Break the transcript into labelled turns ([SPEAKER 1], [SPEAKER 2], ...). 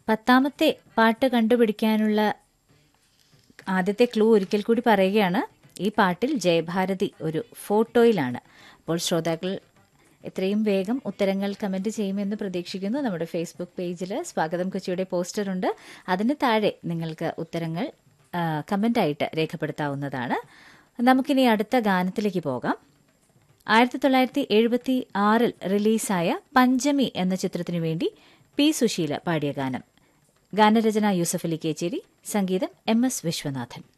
[SPEAKER 1] പത്താമത്തെ പാട്ട് കണ്ടുപിടിക്കാനുള്ള ആദ്യത്തെ ക്ലൂ ഒരിക്കൽ കൂടി പറയുകയാണ് ഈ പാട്ടിൽ ജയഭാരതി ഒരു ഫോട്ടോയിലാണ് അപ്പോൾ ശ്രോതാക്കൾ എത്രയും വേഗം ഉത്തരങ്ങൾ കമന്റ് ചെയ്യുമെന്ന് പ്രതീക്ഷിക്കുന്നു നമ്മുടെ ഫേസ്ബുക്ക് പേജിൽ സ്വാഗതം കൊച്ചിയുടെ പോസ്റ്ററുണ്ട് അതിന് താഴെ നിങ്ങൾക്ക് ഉത്തരങ്ങൾ ആ, കമന്റായിട്ട് രേഖപ്പെടുത്താവുന്നതാണ് നമുക്കിനി അടുത്ത ഗാനത്തിലേക്ക് പോകാം ആയിരത്തി തൊള്ളായിരത്തി എഴുപത്തി ആറിൽ റിലീസായ പഞ്ചമി എന്ന ചിത്രത്തിനു വേണ്ടി പി സുശീല പാടിയ ഗാനം ഗാനരചന യൂസഫ് അലി കേച്ചേരി സംഗീതം എം എസ് വിശ്വനാഥൻ